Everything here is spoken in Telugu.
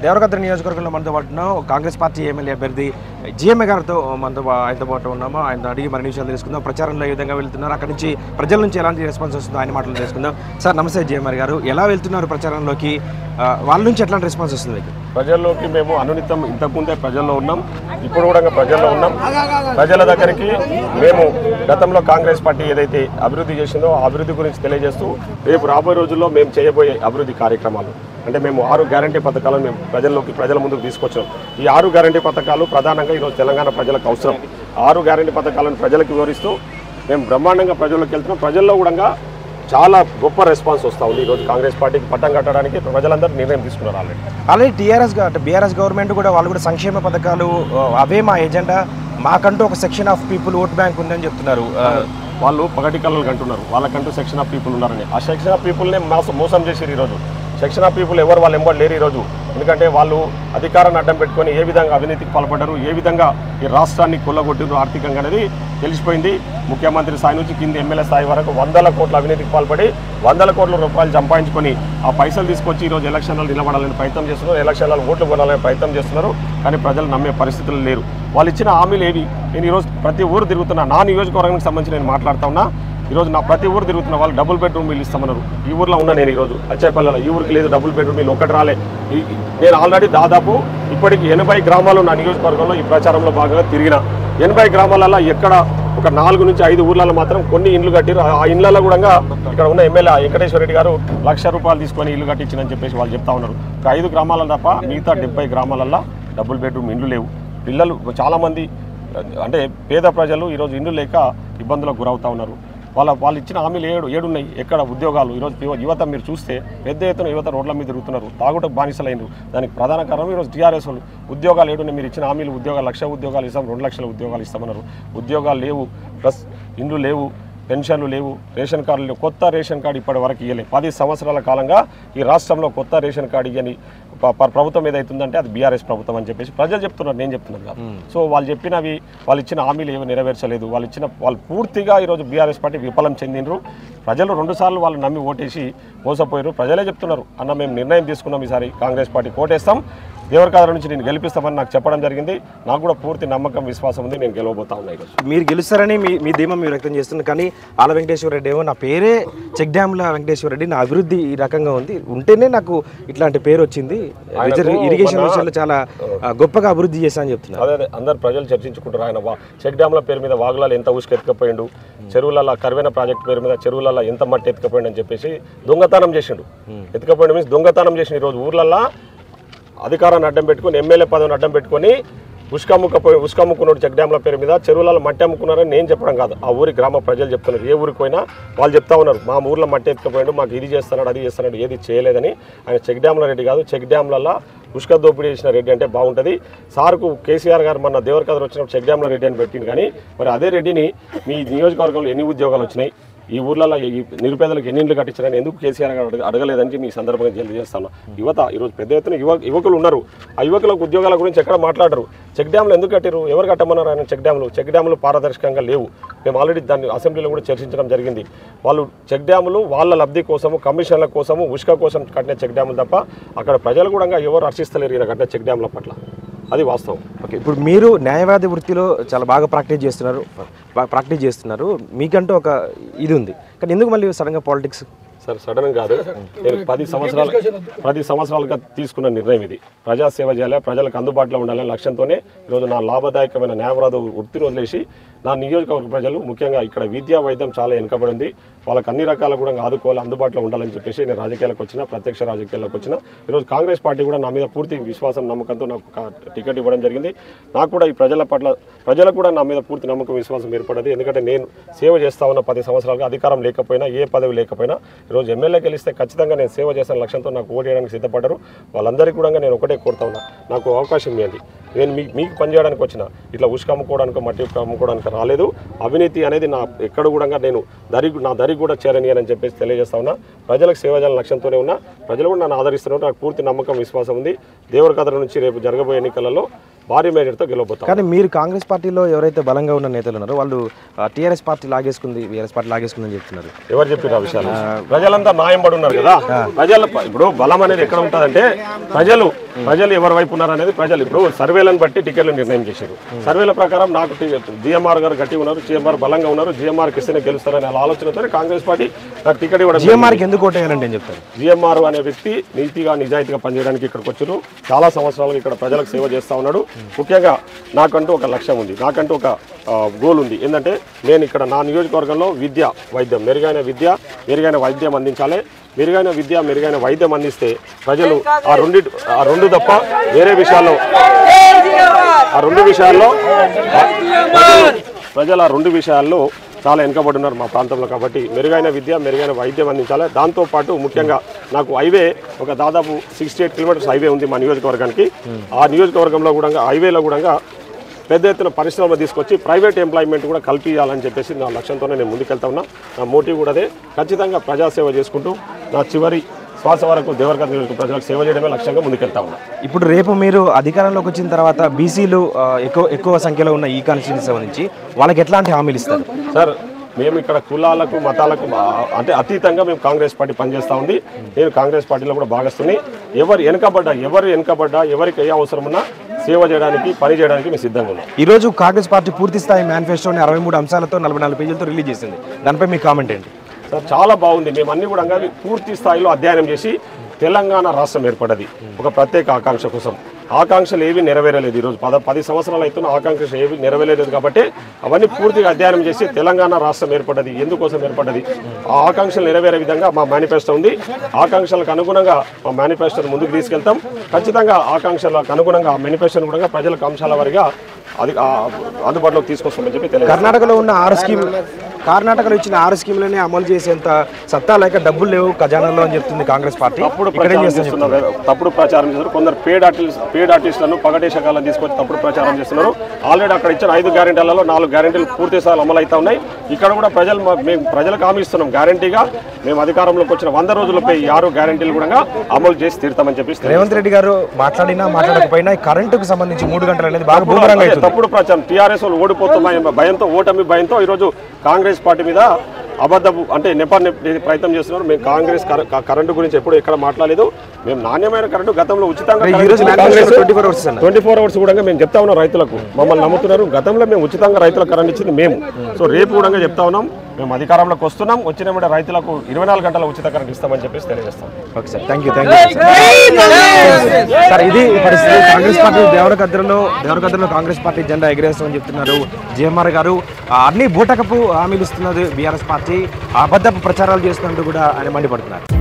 దేవరగద్ర నియోజకవర్గంలో మనతో పాటు ఉన్నాం కాంగ్రెస్ పార్టీ ఎమ్మెల్యే అభ్యర్థి జిఎంఏ గారితో మనతో పా- ఆయనతో పాటు ఉన్నాము ఆయన అడిగి మరిన్ని విషయాలు తెలుసుకుందాం ప్రచారంలో ఏ విధంగా వెళ్తున్నారు అక్కడి నుంచి ప్రజల నుంచి ఎలాంటి రెస్పాన్స్ వస్తుందో ఆయన మాటలు తెలుసుకుందాం సార్ నమస్తే జిఎంఆర్ గారు ఎలా వెళ్తున్నారు ప్రచారంలోకి ఆ, వాళ్ళ నుంచి ఎట్లాంటి రెస్పాన్స్ వస్తుంది మీకు ప్రజల్లోకి మేము అనునితం ఇంతకుముందే ప్రజల్లో ఉన్నాం ఇప్పుడు కూడా ప్రజల్లో ఉన్నాం ప్రజల దగ్గరికి మేము గతంలో కాంగ్రెస్ పార్టీ ఏదైతే అభివృద్ధి చేసిందో ఆ అభివృద్ధి గురించి తెలియజేస్తూ రేపు రాబోయే రోజుల్లో మేము చేయబోయే అభివృద్ధి కార్యక్రమాలు అంటే మేము ఆరు గ్యారంటీ పథకాలను మేము ప్రజల్లోకి ప్రజల ముందుకు తీసుకొచ్చాం ఈ ఆరు గ్యారంటీ పథకాలు ప్రధానంగా ఈరోజు తెలంగాణ ప్రజలకు అవసరం ఆరు గ్యారంటీ పథకాలను ప్రజలకు వివరిస్తూ మేము బ్రహ్మాండంగా ప్రజల్లోకి వెళ్తున్నాం ప్రజల్లో కూడా చాలా గొప్ప రెస్పాన్స్ వస్తూ ఉంది ఈరోజు కాంగ్రెస్ పార్టీకి పట్టం కట్టడానికి ప్రజలందరూ నిర్ణయం తీసుకున్నారు ఆల్రెడీ ఆల్రెడీ టీఆర్ఎస్ అంటే బీఆర్ఎస్ గవర్నమెంట్ కూడా వాళ్ళు కూడా సంక్షేమ పథకాలు ఆ, అవే మా ఎజెండా మాకంటూ ఒక section of people vote bank ఉందని చెప్తున్నారు ఆ, వాళ్ళు పగటి కళ్ళలు అంటున్నారు వాళ్ళకంటూ సెక్షన్ ఆఫ్ పీపుల్ ఉన్నారని ఆ సెక్షన్ ఆఫ్ పీపుల్నే మోసం మోసం చేసారు ఈరోజు సెక్షన్ ఆఫ్ పీపుల్ ఎవరు వాళ్ళు ఎంబడి లేరు ఈరోజు ఎందుకంటే వాళ్ళు అధికారాన్ని అడ్డం పెట్టుకొని ఏ విధంగా అవినీతికి పాల్పడ్డారు ఏ విధంగా ఈ రాష్ట్రాన్ని కొల్లగొట్టినారు ఆర్థికంగా అనేది తెలిసిపోయింది ముఖ్యమంత్రి స్థాయి నుంచి కింది ఎమ్మెల్యే స్థాయి వరకు వందల కోట్ల అవినీతికి పాల్పడి వందల కోట్ల రూపాయలు సంపాదించుకొని ఆ పైసలు తీసుకొచ్చి ఈరోజు ఎలక్షన్లు నిలబడాలని ప్రయత్నం చేస్తున్నారు ఎలక్షన్లలో ఓట్లు కొనాలని ప్రయత్నం చేస్తున్నారు కానీ ప్రజలు నమ్మే పరిస్థితులు లేరు వాళ్ళు ఇచ్చిన హామీలు ఏవి నేను ఈరోజు ప్రతి ఊరు తిరుగుతున్నా నా నియోజకవర్గానికి సంబంధించి నేను మాట్లాడుతా ఉన్నా ఈరోజు నా ప్రతి ఊరు తిరుగుతున్న వాళ్ళు డబుల్ బెడ్రూమ్ ఇల్లు ఇస్తామన్నారు ఈ ఊర్లో ఉన్నా నేను ఈరోజు అచ్చాయపల్లిలో ఈ ఊరికి లేదు డబుల్ బెడ్రూమ్ ఇల్లు ఒకటి రాలే ఈ- నేను ఆల్రెడీ దాదాపు ఇప్పటికి ఎనభై గ్రామాలు నా నియోజకవర్గంలో ఈ ప్రచారంలో భాగంగా తిరిగిన ఎనభై గ్రామాలలో ఎక్కడ ఒక నాలుగు నుంచి ఐదు ఊర్లలో మాత్రం కొన్ని ఇండ్లు కట్టిరు ఆ ఇళ్లలో కూడా ఇక్కడ ఉన్న ఎమ్మెల్యే వెంకటేశ్వర రెడ్డి గారు లక్ష రూపాయలు తీసుకొని ఇల్లు కట్టించినని చెప్పేసి వాళ్ళు చెప్తా ఉన్నారు ఒక ఐదు గ్రామాలలో తప్ప మిగతా డెబ్బై గ్రామాలలో డబుల్ బెడ్రూమ్ ఇండ్లు లేవు పిల్లలు చాలామంది అంటే పేద ప్రజలు ఈరోజు ఇండ్లు లేక ఇబ్బందులకు గురవుతా ఉన్నారు వాళ్ళ వాళ్ళు ఇచ్చిన హామీలు ఏడు ఏడున్నాయి ఎక్కడ ఉద్యోగాలు ఈరోజు యువ- యువత మీరు చూస్తే పెద్ద ఎత్తున యువత రోడ్ల మీద తిరుగుతున్నారు తాగుటకు బానిసలైనరు దానికి ప్రధాన కారణం ఈరోజు టీఆర్ఎస్ వాళ్ళు ఉద్యోగాలు ఏడున్నాయి మీరు ఇచ్చిన హామీలు ఉద్యోగాలు లక్ష ఉద్యోగాలు ఇస్తాం రెండు లక్షల ఉద్యోగాలు ఇస్తామన్నారు ఉద్యోగాలు లేవు ప్లస్ ఇండ్లు లేవు పెన్షన్లు లేవు రేషన్ కార్డులు లేవు కొత్త రేషన్ కార్డు ఇప్పటి వరకు ఇవ్వలేదు పది సంవత్సరాల కాలంగా ఈ రాష్ట్రంలో కొత్త రేషన్ కార్డు ఇవ్వని ప- ప- ప్రభుత్వం ఏదైతుందంటే అది బీఆర్ఎస్ ప్రభుత్వం అని చెప్పేసి ప్రజలు చెప్తున్నారు నేను చెప్తున్నాను కాదు సో వాళ్ళు చెప్పినవి వాళ్ళు ఇచ్చిన హామీలు ఏమి నెరవేర్చలేదు వాళ్ళు ఇచ్చిన వాళ్ళు పూర్తిగా ఈరోజు బీఆర్ఎస్ పార్టీ విఫలం చెందినరు ప్రజలు రెండుసార్లు వాళ్ళు నమ్మి ఓటేసి మోసపోయారు ప్రజలే చెప్తున్నారు అన్న మేము నిర్ణయం తీసుకున్నాం ఈసారి కాంగ్రెస్ పార్టీ ఓటేస్తాం దేవరకాదర నుంచి నేను గెలిపిస్తామని నాకు చెప్పడం జరిగింది నాకు కూడా పూర్తి నమ్మకం విశ్వాసం ఉంది నేను గెలవబోతా ఉన్నా ఈరోజు మీరు గెలుస్తారని మీ మీ ధీమా మీరు వ్యక్తం చేస్తున్నారు కానీ ఆల వెంకటేశ్వర రెడ్డి ఏమో నా పేరే చెక్ డ్యామ్ల వెంకటేశ్వర రెడ్డి నా అభివృద్ధి ఈ రకంగా ఉంది ఉంటేనే నాకు ఇట్లాంటి పేరు వచ్చింది రిజర్వ్ ఇరిగేషన్ మన- విషయంలో చాలా ఆ, గొప్పగా అభివృద్ధి చేశా అని చెప్తున్నారు అదే అదే అందరు ప్రజలు చర్చించుకుంటారు ఆయన వా- చెక్ డ్యామ్ల పేరు మీద వాగులాలు ఎంత ఉసుక ఎత్తుకపోయిండు చెరువులలో కరువైన ప్రాజెక్ట్ పేరు మీద చెరువులలో ఎంత మట్టి ఎత్తుకపోయిండు అని చెప్పేసి దొంగతనం చేసిండు ఎత్తుకపోయిండు మీన్స్ దొంగతనం చేసిన ఈరోజు ఊర్లల్లో అధికారాన్ని అడ్డం పెట్టుకొని ఎమ్మెల్యే పదవిని అడ్డం పెట్టుకొని ఉసుక అమ్ముకపోయి ఉసుక అమ్ముకున్నాడు చెక్ డ్యామ్ల పేరు మీద చెరువులలో మట్టి అమ్ముకున్నారని నేను చెప్పడం కాదు ఆ ఊరి గ్రామ ప్రజలు చెప్తున్నారు ఏ ఊరికి పోయినా వాళ్ళు చెప్తా ఉన్నారు మా ఊర్లో మట్టి ఎత్తుకపోయాడు మాకు ఇది చేస్తున్నాడు అది చేస్తున్నాడు ఏది చేయలేదని ఆయన చెక్ డ్యామ్ల రెడ్డి కాదు చెక్ డ్యామ్లలో ఉష్క దోపిడీ చేసిన రెడ్డి అంటే బాగుంటుంది సార్కు కేసీఆర్ గారు మన దేవరకథలు వచ్చినప్పుడు చెక్ డ్యామ్ల రెడ్డి అని పెట్టింది కానీ మరి అదే రెడ్డిని మీ నియోజకవర్గంలో ఎన్ని ఉద్యోగాలు వచ్చినాయి ఈ ఊర్లలో ఈ నిరుపేదలకు ఎన్ని ఇండ్లు కట్టించారని ఎందుకు కేసీఆర్ గారు అడగ అడగలేదని మీ సందర్భంగా తెలియజేస్తాను యువత ఈరోజు పెద్ద ఎత్తున యువ యువకులు ఉన్నారు ఆ యువకులకు ఉద్యోగాల గురించి ఎక్కడ మాట్లాడరు చెక్ డ్యామ్లు ఎందుకు కట్టారు ఎవరు కట్టమన్నారు ఆయన చెక్ డ్యామ్లు చెక్ డ్యామ్లు పారదర్శకంగా లేవు మేము ఆల్రెడీ దాన్ని అసెంబ్లీలో కూడా చర్చించడం జరిగింది వాళ్ళు చెక్ డ్యాములు వాళ్ళ లబ్ధి కోసము కమిషన్ల కోసము ఉష్క కోసం కట్టిన చెక్ డ్యాములు తప్ప అక్కడ ప్రజలు కూడా ఎవరు హర్షిస్తలేరు ఈయన కట్టిన చెక్ డ్యామ్ల పట్ల అది వాస్తవం ఓకే ఇప్పుడు మీరు న్యాయవాది వృత్తిలో చాలా బాగా ప్రాక్టీస్ చేస్తున్నారు బాగా ప్రాక్టీస్ చేస్తున్నారు మీకంటూ ఒక ఇది ఉంది కానీ ఎందుకు మళ్ళీ సడన్గా పాలిటిక్స్ సార్ సడన్ కాదు నేను పది సంవత్సరాలు పది సంవత్సరాలుగా తీసుకున్న నిర్ణయం ఇది ప్రజాసేవ చేయాలి ప్రజలకు అందుబాటులో ఉండాలనే లక్ష్యంతోనే ఈరోజు నా లాభదాయకమైన న్యాయవాద వృత్తిని వదిలేసి నా నియోజకవర్గ ప్రజలు ముఖ్యంగా ఇక్కడ విద్యా వైద్యం చాలా వెనుకబడింది వాళ్ళకి అన్ని రకాల కూడా ఆదుకోవాలి అందుబాటులో ఉండాలని చెప్పేసి నేను రాజకీయాలకు వచ్చిన ప్రత్యక్ష రాజకీయాలకు వచ్చిన ఈరోజు కాంగ్రెస్ పార్టీ కూడా నా మీద పూర్తి విశ్వాసం నమ్మకంతో నాకు కా- టికెట్ ఇవ్వడం జరిగింది నాకు కూడా ఈ ప్రజల పట్ల ప్రజలకు కూడా నా మీద పూర్తి నమ్మకం విశ్వాసం ఏర్పడదు ఎందుకంటే నేను సేవ చేస్తా ఉన్న పది సంవత్సరాలుగా అధికారం లేకపోయినా ఏ పదవి లేకపోయినా ఈరోజు ఎమ్మెల్యే గెలిస్తే ఖచ్చితంగా నేను సేవ చేసిన లక్ష్యంతో నాకు ఓటేయడానికి సిద్ధపడ్డారు వాళ్ళందరికీ కూడా నేను ఒకటే కోరుతా ఉన్నా నాకు అవకాశం ఇవ్వండి నేను మీ మీకు పనిచేయడానికి వచ్చిన ఇట్లా ఉసుక అమ్ముకోవడానికి మట్టి ఉసుక అమ్ముకోవడానికి రాలేదు అవినీతి అనేది నా ఎక్కడ కూడా నేను దరి నా దరి కూడా చేరని అని చెప్పేసి తెలియజేస్తా ఉన్నా ప్రజలకు సేవ చేయాలని లక్ష్యంతోనే ఉన్నా ప్రజలు కూడా నన్ను ఆదరిస్తున్నారు నాకు పూర్తి నమ్మకం విశ్వాసం ఉంది దేవరకథల నుంచి రేపు జరగబోయే ఎన్నికలలో భారీ మేజర్తో గెలవబోతాం కానీ మీరు కాంగ్రెస్ పార్టీలో ఎవరైతే బలంగా ఉన్న నేతలు ఉన్నారో వాళ్ళు టీఆర్ఎస్ పార్టీ లాగేసుకుంది బీఆర్ఎస్ పార్టీ లాగేసుకుందని చెప్తున్నారు ఎవరు చెప్పారు ఆ విషయాలు ప్రజలంతా న్యాయంబడి ఉన్నారు కదా ప్రజల ఇప్పుడు బలం అనేది ఎక్కడ ఉంటుందంటే ప్రజలు ప్రజలు ఎవరి వైపు ఉన్నారు అనేది ప్రజలు ఇప్పుడు సర్వేలను బట్టి టికెట్లు నిర్ణయం చేశారు సర్వేల ప్రకారం నాకు జిఎంఆర్ గారు గట్టిగా ఉన్నారు జిఎంఆర్ బలంగా ఉన్నారు జిఎంఆర్ కిస్తేనే గెలుస్తారనే ఆలోచనతో కాంగ్రెస్ పార్టీ నాకు టికెట్ ఇవ్వడం జిఎంఆర్కి ఎందుకు ఓటేయాలంటే ఏం చెప్తారు జిఎంఆర్ అనే వ్యక్తి నీతిగా నిజాయితీగా పనిచేయడానికి ఇక్కడికి వచ్చారు చాలా సంవత్సరాలుగా ఇక్కడ ప్రజలకు సేవ చేస్తా ఉన్నాడు ముఖ్యంగా నాకంటూ ఒక లక్ష్యం ఉంది నాకంటూ ఒక ఆ, గోల్ ఉంది ఏంటంటే నేను ఇక్కడ నా నియోజకవర్గంలో విద్య వైద్యం మెరుగైన విద్య మెరుగైన వైద్యం అందించాలి మెరుగైన విద్య మెరుగైన వైద్యం అందిస్తే ప్రజలు ఆ రెండు ఆ రెండు తప్ప వేరే విషయాల్లో ఆ రెండు విషయాల్లో ప్రజలు- ప్రజలు ఆ రెండు విషయాల్లో చాలా వెనుకబడి ఉన్నారు మా ప్రాంతంలో కాబట్టి మెరుగైన విద్య మెరుగైన వైద్యం అందించాలి దాంతోపాటు ముఖ్యంగా నాకు హైవే ఒక దాదాపు సిక్స్టీ ఎయిట్ కిలోమీటర్స్ హైవే ఉంది మా నియోజకవర్గానికి ఆ నియోజకవర్గంలో కూడా హైవేలో కూడా పెద్ద ఎత్తున పరిశ్రమలు తీసుకొచ్చి ప్రైవేట్ ఎంప్లాయ్మెంట్ కూడా కల్పించాలని చెప్పేసి నా లక్ష్యంతోనే నేను ముందుకెళ్తా ఉన్నా నా మోటివ్ కూడా అదే ఖచ్చితంగా ప్రజాసేవ చేసుకుంటూ నా చివరి శ్వాస వరకు దేవరగత నియోజక ప్రజలకు సేవ చేయడమే లక్ష్యంగా ముందుకెళ్తా ఉన్నా ఇప్పుడు రేపు మీరు అధికారంలోకి వచ్చిన తర్వాత బీసీలు ఎక్కువ ఎక్కువ సంఖ్యలో ఉన్న ఈ కాన్స్టిట్యూన్సీ సంబంధించి వాళ్ళకి ఎట్లాంటి హామీలు ఇస్తారు సార్ మేము ఇక్కడ కులాలకు మతాలకు బా- అంటే అతీతంగా మేము కాంగ్రెస్ పార్టీ పనిచేస్తూ ఉంది నేను కాంగ్రెస్ పార్టీలో కూడా భాగస్తుంది ఎవరు వెనుకబడ్డా ఎవరు వెనుకబడ్డా ఎవరికి ఏ అవసరం ఉన్నా సేవ చేయడానికి పని చేయడానికి మేము సిద్ధంగా ఉన్నాం ఈ రోజు కాంగ్రెస్ పార్టీ పూర్తి స్థాయి మేనిఫెస్టోని అరవై మూడు అంశాలతో నలభై నాలుగు పేజీలతో రిలీజ్ చేసింది దానిపై మీ కామెంట్ ఏంటి సార్ చాలా బాగుంది మేము అన్ని కూడా అవి పూర్తి స్థాయిలో అధ్యయనం చేసి తెలంగాణ రాష్ట్రం ఏర్పడ్డది ఒక ప్రత్యేక ఆకాంక్ష కోసం ఆకాంక్షలు ఏవి నెరవేరలేదు ఈరోజు పద పది సంవత్సరాలు అవుతున్న ఆకాంక్ష ఏవి నెరవేరలేదు కాబట్టి అవన్నీ పూర్తిగా అధ్యయనం చేసి తెలంగాణ రాష్ట్రం ఏర్పడ్డది ఎందుకోసం ఏర్పడ్డది ఆ ఆకాంక్షలు నెరవేరే విధంగా మా మేనిఫెస్టో ఉంది ఆకాంక్షలకు అనుగుణంగా మా మేనిఫెస్టోను ముందుకు తీసుకెళ్తాం ఖచ్చితంగా ఆకాంక్షలకు అనుగుణంగా ఆ మేనిఫెస్టోను కూడా ప్రజలకు అంశాల వారిగా అది ఆ, అందుబాటులోకి తీసుకొస్తామని చెప్పి తెలియదు కర్ణాటకలో ఉన్న ఆరు స్కీమ్ కర్ణాటకలో ఇచ్చిన ఆరు స్కీమ్లనే అమలు చేసేంత సత్తా లేక డబ్బులు లేవు ఖజానాలో అని చెప్తుంది కాంగ్రెస్ పార్టీ తప్పుడు ఇక్కడ ఏం ప్రచారం చేస్తుంది చేస్తున్నారు తప్పుడు ప్రచారం చేస్తున్నారు కొందరు పేడ్ ఆర్టిస్ట్ పేడ్ ఆర్టిస్టులను పగటేశకాలను తీసుకొచ్చి తప్పుడు ప్రచారం చేస్తున్నారు ఆల్రెడీ అక్కడ ఇచ్చిన ఐదు గ్యారెంటీలలో నాలుగు గ్యారెంటీలు పూర్తి స్థాయిలో అమలు అవుతా ఉన్నాయి ఇక్కడ కూడా ప్రజలు మా- మేము ప్రజలకు హామీ ఇస్తున్నాం గ్యారెంటీగా మేము అధికారంలోకి వచ్చిన వంద రోజులపై ఈ ఆరు గ్యారెంటీలు కూడా అమలు చేసి తీరుతామని చెప్పి రేవంత్ రెడ్డి గారు మాట్లాడినా మాట్లాడకపోయినా ఈ కరెంటుకు సంబంధించి మూడు గంటలు అనేది బాగా బూమరంగా అవుతుంది తప్పుడు ప్రచారం టీఆర్ఎస్ వాళ్ళు ఓడిపోతున్నాయి భయంతో ఓటమి భయంతో ఈరోజు కాంగ్రెస్ పార్టీ మీద అబద్ధపు అంటే నెప నెప ప్రయత్నం చేస్తున్నారు మేము కాంగ్రెస్ కర- క- కరెంటు గురించి ఎప్పుడు ఎక్కడ మాట్లాడలేదు మేము నాణ్యమైన కరెంటు గతంలో ఉచితంగా ఈ రోజు కాంగ్రెస్ ట్వంటీ ఫోర్ అవర్స్ అన్న ట్వంటీ ఫోర్ అవర్స్ కూడా మేము చెప్తా ఉన్నాం రైతులకు మమ్మల్ని నమ్ముతున్నారు గతంలో మేము ఉచితంగా రైతులకు కరెంట్ ఇచ్చింది మేము సో రేపు కూడా చెప్తా ఉన్నాం మేము అధికారంలోకి వస్తున్నాం వచ్చిన వెంటనే రైతులకు ఇరవై నాలుగు గంటల ఉచిత కరెంట్ ఇస్తామని చెప్పేసి తెలియజేస్తాం okay sir thank you thank you sir ఇది పరిస్థితి కాంగ్రెస్ పార్టీ దేవరగద్రలో దేవరగద్రలో కాంగ్రెస్ పార్టీ జెండా ఎగరేస్తామని చెప్తున్నారు జిఎంఆర్ గారు ఆ, అన్ని బూటకపు హామీలు ఇస్తున్నది బీఆర్ఎస్ పార్టీ అబద్ధపు ప్రచారాలు చేస్తున్నట్టు కూడా ఆయన మండిపడుతున్నారు